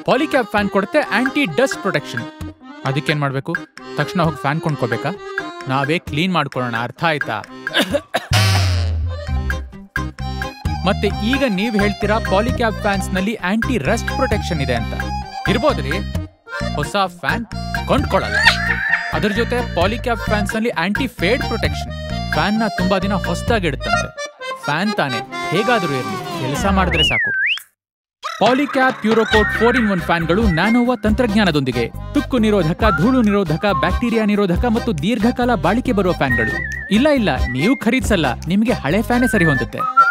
Polycab fan ಕೊಡುತ್ತೆ anti dust protection ಅದಕ್ಕೇನ್ ಮಾಡ್ಬೇಕು ತಕ್ಷಣ ಹೋಗಿ ಫ್ಯಾನ್ ಕೊಂಡ್ಕೋಬೇಕಾ ನಾವೇ ಕ್ಲೀನ್ ಮಾಡ್ಕೊಳ್ಳೋಣ ಅರ್ಥ ಆಯ್ತಾ ಮತ್ತೆ ಈಗ ನೀವ್ ಹೇಳ್ತೀರಾ ಪಾಲಿಕ್ಯಾಬ್ ಫ್ಯಾನ್ಸ್ ನಲ್ಲಿ ಆಂಟಿ ರಸ್ಟ್ ಪ್ರೊಟೆಕ್ಷನ್ ಇದೆ ಅಂತ ಇರ್ಬೋದ್ರಿ ಹೊಸ ಫ್ಯಾನ್ ಕೊಂಡ್ಕೊಳ್ಳಲ್ಲ ಅದ್ರ ಜೊತೆ ಪಾಲಿಕ್ಯಾಬ್ ಫ್ಯಾನ್ಸ್ ನಲ್ಲಿ ಆಂಟಿ ಫೇಡ್ ಪ್ರೊಟೆಕ್ಷನ್ ಫ್ಯಾನ್ ನ ತುಂಬಾ ದಿನ ಹೊಸದಾಗಿ ಇಡುತ್ತಂತೆ ಫ್ಯಾನ್ ತಾನೆ ಹೇಗಾದ್ರೂ ಇರಲಿ ಕೆಲಸ ಮಾಡಿದ್ರೆ ಸಾಕು ಪಾಲಿಕ್ಯಾಪ್ ಪ್ಯೂರೋಕೋಟ್ ಫೋರ್ ಇನ್ ಒನ್ ಫ್ಯಾನ್ಗಳು ನ್ಯಾನೋವಾ ತಂತ್ರಜ್ಞಾನದೊಂದಿಗೆ ತುಕ್ಕು ನಿರೋಧಕ ಧೂಳು ನಿರೋಧಕ ಬ್ಯಾಕ್ಟೀರಿಯಾ ನಿರೋಧಕ ಮತ್ತು ದೀರ್ಘಕಾಲ ಬಾಳಿಕೆ ಬರುವ ಫ್ಯಾನ್ಗಳು ಇಲ್ಲ ಇಲ್ಲ ನೀವು ಖರೀದಿಸಲ್ಲ ನಿಮಗೆ ಹಳೆ ಫ್ಯಾನೇ ಸರಿ ಹೊಂದುತ್ತೆ